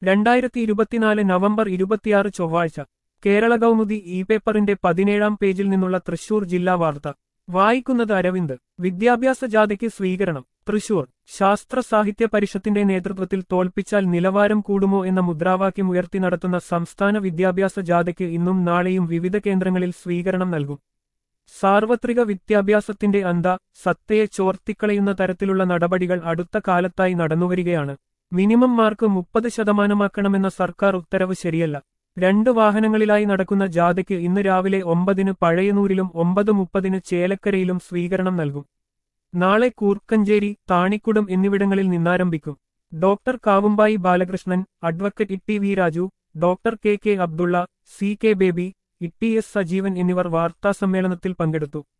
രണ്ടായിരത്തി ഇരുപത്തിനാല് നവംബർ ഇരുപത്തിയാറ് ചൊവ്വാഴ്ച കേരള കൗമുദി ഇ പേപ്പറിന്റെ പതിനേഴാം പേജിൽ നിന്നുള്ള തൃശൂർ ജില്ലാ വാർത്ത വായിക്കുന്നത് അരവിന്ദ് വിദ്യാഭ്യാസ ജാഥയ്ക്ക് സ്വീകരണം തൃശൂർ ശാസ്ത്ര സാഹിത്യ പരിഷത്തിന്റെ നേതൃത്വത്തിൽ തോൽപ്പിച്ചാൽ നിലവാരം കൂടുമോ എന്ന മുദ്രാവാക്യം ഉയർത്തി നടത്തുന്ന സംസ്ഥാന വിദ്യാഭ്യാസ ജാഥയ്ക്ക് ഇന്നും നാളെയും വിവിധ കേന്ദ്രങ്ങളിൽ സ്വീകരണം നൽകും സാർവത്രിക വിദ്യാഭ്യാസത്തിന്റെ അന്ത സത്തയെ ചോർത്തിക്കളയുന്ന തരത്തിലുള്ള നടപടികൾ അടുത്ത കാലത്തായി നടന്നുവരികയാണ് മിനിമം മാർക്ക് മുപ്പത് ശതമാനമാക്കണമെന്ന സർക്കാർ ഉത്തരവ് ശരിയല്ല രണ്ട് വാഹനങ്ങളിലായി നടക്കുന്ന ജാഥയ്ക്ക് ഇന്ന് രാവിലെ ഒമ്പതിന് പഴയനൂരിലും ഒമ്പത് മുപ്പതിന് ചേലക്കരയിലും സ്വീകരണം നൽകും നാളെ കൂർക്കഞ്ചേരി താണിക്കുടം എന്നിവിടങ്ങളിൽ നിന്നാരംഭിക്കും doctor Kavumbayi Balakrishnan advocate Itty V Raju doctor K K Abdulla C K Baby Itty S Sajeevan എന്നിവർ വാർത്താസമ്മേളനത്തിൽ പങ്കെടുത്തു